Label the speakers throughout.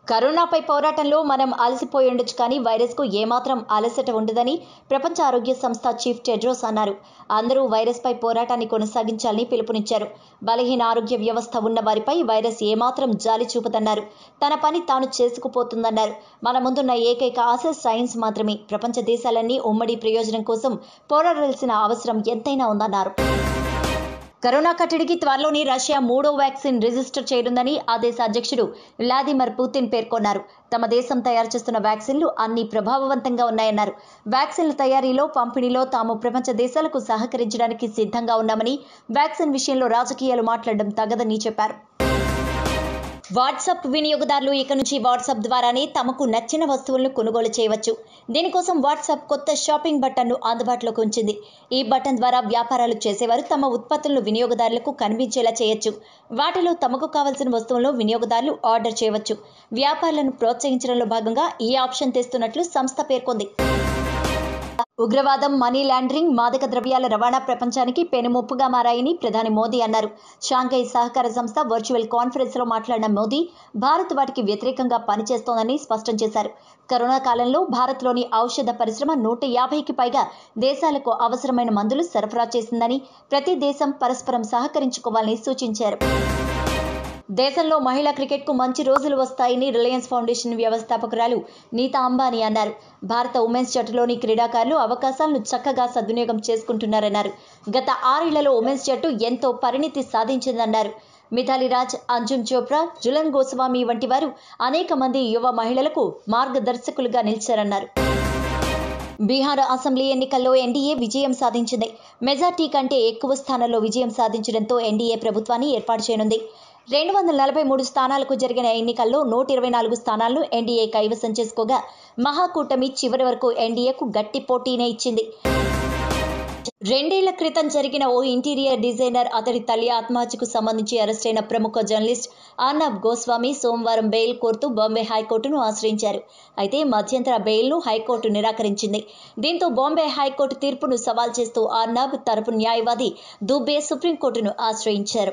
Speaker 1: కరోనాపై పోరాటంలో మనం అలసిపోయి ఉండొచ్చు కానీ వైరస్కు ఏమాత్రం అలసట ఉండదని ప్రపంచ ఆరోగ్య సంస్థ చీఫ్ టెడ్రోస్ అన్నారు అందరూ వైరస్పై పోరాటాన్ని కొనసాగించాలని పిలుపునిచ్చారు బలహీన ఆరోగ్య వ్యవస్థ ఉన్న వారిపై వైరస్ ఏమాత్రం జాలి చూపదన్నారు తన పని తాను చేసుకుపోతుందన్నారు మన ముందున్న ఏకైక ఆశ సైన్స్ మాత్రమే ప్రపంచ దేశాలన్నీ ఉమ్మడి ప్రయోజనం కోసం పోరాడాల్సిన అవసరం ఎంతైనా ఉందన్నారు కరోనా కట్టడికి త్వరలోనే రష్యా మూడో వ్యాక్సిన్ రిజిస్టర్ చేయనుందని ఆ దేశ అధ్యక్షుడు వ్లాదిమిర్ పుతిన్ పేర్కొన్నారు తమ దేశం తయారు చేస్తున్న వ్యాక్సిన్లు అన్ని ప్రభావవంతంగా ఉన్నాయన్నారు వ్యాక్సిన్ల తయారీలో పంపిణీలో తాము ప్రపంచ దేశాలకు సహకరించడానికి సిద్ధంగా ఉన్నామని వ్యాక్సిన్ విషయంలో రాజకీయాలు మాట్లాడడం తగదని చెప్పారు వాట్సాప్ వినియోగదారులు ఇక నుంచి వాట్సాప్ ద్వారానే తమకు నచ్చిన వస్తువులను కొనుగోలు చేయవచ్చు దీనికోసం వాట్సాప్ కొత్త షాపింగ్ బటన్ను అందుబాటులోకి ఉంచింది ఈ బటన్ ద్వారా వ్యాపారాలు చేసేవారు తమ ఉత్పత్తులను వినియోగదారులకు కనిపించేలా చేయొచ్చు వాటిలో తమకు కావలసిన వస్తువులను వినియోగదారులు ఆర్డర్ చేయవచ్చు వ్యాపారులను ప్రోత్సహించడంలో భాగంగా ఈ ఆప్షన్ తెస్తున్నట్లు సంస్థ పేర్కొంది ఉగ్రవాదం మనీ లాండరింగ్ మాదక ద్రవ్యాల రవాణా ప్రపంచానికి పెనుముప్పుగా మారాయని ప్రధాని మోదీ అన్నారు షాంఘై సహకార సంస్థ వర్చువల్ కాన్ఫరెన్స్ లో మాట్లాడిన మోదీ భారత్ వాటికి వ్యతిరేకంగా పనిచేస్తోందని స్పష్టం చేశారు కరోనా కాలంలో భారత్లోని ఔషధ పరిశ్రమ నూట యాభైకి పైగా దేశాలకు అవసరమైన మందులు సరఫరా చేసిందని ప్రతి దేశం పరస్పరం సహకరించుకోవాలని సూచించారు దేశంలో మహిళా క్రికెట్కు మంచి రోజులు వస్తాయని రిలయన్స్ ఫౌండేషన్ వ్యవస్థాపకురాలు నీతా అంబానీ అన్నారు భారత ఉమెన్స్ జట్టులోని క్రీడాకారులు అవకాశాలను చక్కగా సద్వినియోగం చేసుకుంటున్నారన్నారు గత ఆరేళ్లలో ఉమెన్స్ జట్టు ఎంతో పరిణితి సాధించిందన్నారు మిథాలి రాజ్ అంజుమ్ చోప్రా జులన్ గోస్వామి వంటి వారు అనేక మంది యువ మహిళలకు మార్గదర్శకులుగా నిలిచారన్నారు బీహార్ అసెంబ్లీ ఎన్నికల్లో ఎన్డీఏ విజయం సాధించింది మెజార్టీ కంటే ఎక్కువ స్థానాల్లో విజయం సాధించడంతో ఎన్డీఏ ప్రభుత్వాన్ని ఏర్పాటు చేయనుంది రెండు వందల నలభై మూడు స్థానాలకు జరిగిన ఎన్నికల్లో నూట ఇరవై నాలుగు స్థానాలను ఎన్డీఏ కైవసం చేసుకోగా మహాకూటమి చివరి వరకు ఎన్డీఏకు గట్టి పోటీనే ఇచ్చింది రెండేళ్ల క్రితం జరిగిన ఓ ఇంటీరియర్ డిజైనర్ అతడి తల్లి ఆత్మహత్యకు సంబంధించి అరెస్టైన ప్రముఖ జర్నలిస్ట్ అర్నబ్ గోస్వామి సోమవారం బెయిల్ కోరుతూ బాంబే హైకోర్టును ఆశ్రయించారు అయితే మధ్యంతర బెయిల్ను హైకోర్టు నిరాకరించింది దీంతో బాంబే హైకోర్టు తీర్పును సవాల్ చేస్తూ అర్నబ్ తరపు న్యాయవాది దుబ్బే సుప్రీంకోర్టును ఆశ్రయించారు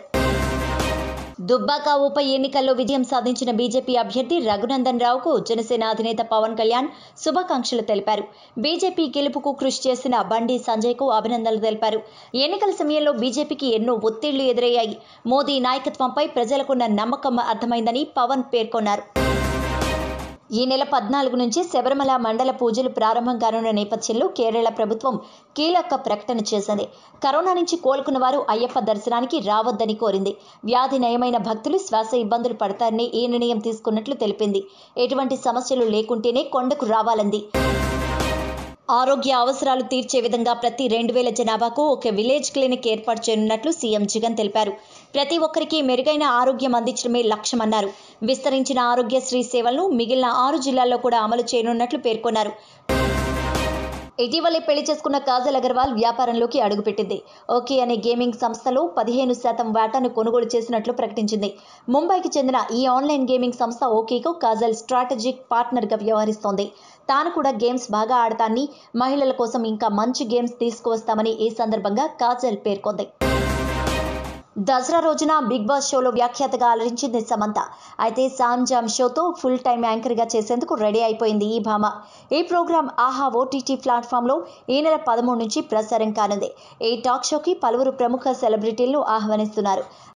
Speaker 1: దుబ్బాక ఉప ఎన్నికల్లో విజయం సాధించిన బీజేపీ అభ్యర్థి రఘునందన్ రావుకు జనసేన అధినేత పవన్ కళ్యాణ్ శుభాకాంక్షలు తెలిపారు బీజేపీ గెలుపుకు కృషి చేసిన బండి సంజయ్కు అభినందనలు తెలిపారు ఎన్నికల సమయంలో బీజేపీకి ఎన్నో ఒత్తిళ్లు ఎదురయ్యాయి మోదీ నాయకత్వంపై ప్రజలకున్న నమ్మకం అర్థమైందని పవన్ పేర్కొన్నారు ఈ నెల పద్నాలుగు నుంచి శబరిమల మండల పూజలు ప్రారంభం కానున్న నేపథ్యంలో కేరళ ప్రభుత్వం కీలక ప్రకటన చేసింది కరోనా నుంచి కోలుకున్న వారు అయ్యప్ప దర్శనానికి రావద్దని కోరింది వ్యాధి నయమైన భక్తులు శ్వాస ఇబ్బందులు పడతారని ఈ నిర్ణయం తీసుకున్నట్లు తెలిపింది ఎటువంటి సమస్యలు లేకుంటేనే కొండకు రావాలంది ఆరోగ్య అవసరాలు తీర్చే విధంగా ప్రతి రెండు వేల జనాభాకు ఒక విలేజ్ క్లినిక్ ఏర్పాటు చేయనున్నట్లు సీఎం జగన్ తెలిపారు ప్రతి ఒక్కరికి మెరుగైన ఆరోగ్యం అందించడమే లక్ష్యమన్నారు విస్తరించిన ఆరోగ్యశ్రీ సేవలను మిగిలిన ఆరు జిల్లాల్లో కూడా అమలు చేయనున్నట్లు పేర్కొన్నారు ఇటీవలే పెళ్లి చేసుకున్న కాజల్ అగర్వాల్ వ్యాపారంలోకి అడుగుపెట్టింది ఓకే అనే గేమింగ్ సంస్థలో పదిహేను శాతం వాటాను కొనుగోలు చేసినట్లు ప్రకటించింది ముంబైకి చెందిన ఈ ఆన్లైన్ గేమింగ్ సంస్థ ఓకేకు కాజల్ స్ట్రాటజిక్ పార్ట్నర్గా వ్యవహరిస్తోంది తాను కూడా గేమ్స్ బాగా ఆడతాన్ని మహిళల కోసం ఇంకా మంచి గేమ్స్ తీసుకువస్తామని ఈ సందర్భంగా కాజల్ పేర్కొంది దసరా రోజున బిగ్ బాస్ షోలో వ్యాఖ్యాతగా అలరించింది సమంత అయితే సామ్ జామ్ షోతో ఫుల్ టైం యాంకర్గా చేసేందుకు రెడీ అయిపోయింది ఈ భామ ఈ ప్రోగ్రాం ఆహా ఓటీటీ ప్లాట్ఫామ్లో ఈ నెల పదమూడు నుంచి ప్రసారం కానుంది ఈ టాక్ షోకి పలువురు ప్రముఖ సెలబ్రిటీలను ఆహ్వానిస్తున్నారు